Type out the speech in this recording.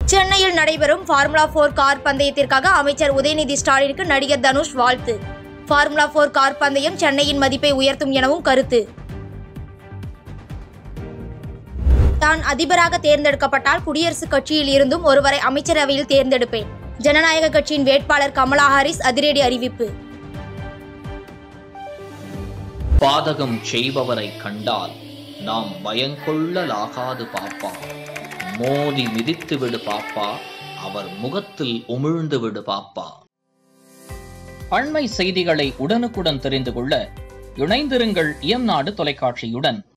சென்னையில் நடைபெறும் ஃபார்முலா போர் கார் பந்தயத்திற்காக அமைச்சர் உதயநிதி ஸ்டாலினுக்கு நடிகர் தனுஷ் வாழ்த்து ஃபார்முலா போர் கார் பந்தயம் சென்னையின் மதிப்பை உயர்த்தும் எனவும் கருத்து தான் அதிபராக தேர்ந்தெடுக்கப்பட்டால் குடியரசுக் கட்சியில் இருந்தும் ஒருவரை அமைச்சரவையில் தேர்ந்தெடுப்பேன் ஜனநாயக கட்சியின் வேட்பாளர் கமலா ஹாரிஸ் அதிரடி அறிவிப்பு பாதகம் செய்பவரை கண்டால் நாம் பயங்கொள்ளலாகாது பாப்பா மோதி மிதித்து விடு பாப்பா அவர் முகத்தில் உமிழ்ந்து விடு பாப்பா அண்மை செய்திகளை உடனுக்குடன் தெரிந்து கொள்ள இணைந்திருங்கள் இயம்நாடு தொலைக்காட்சியுடன்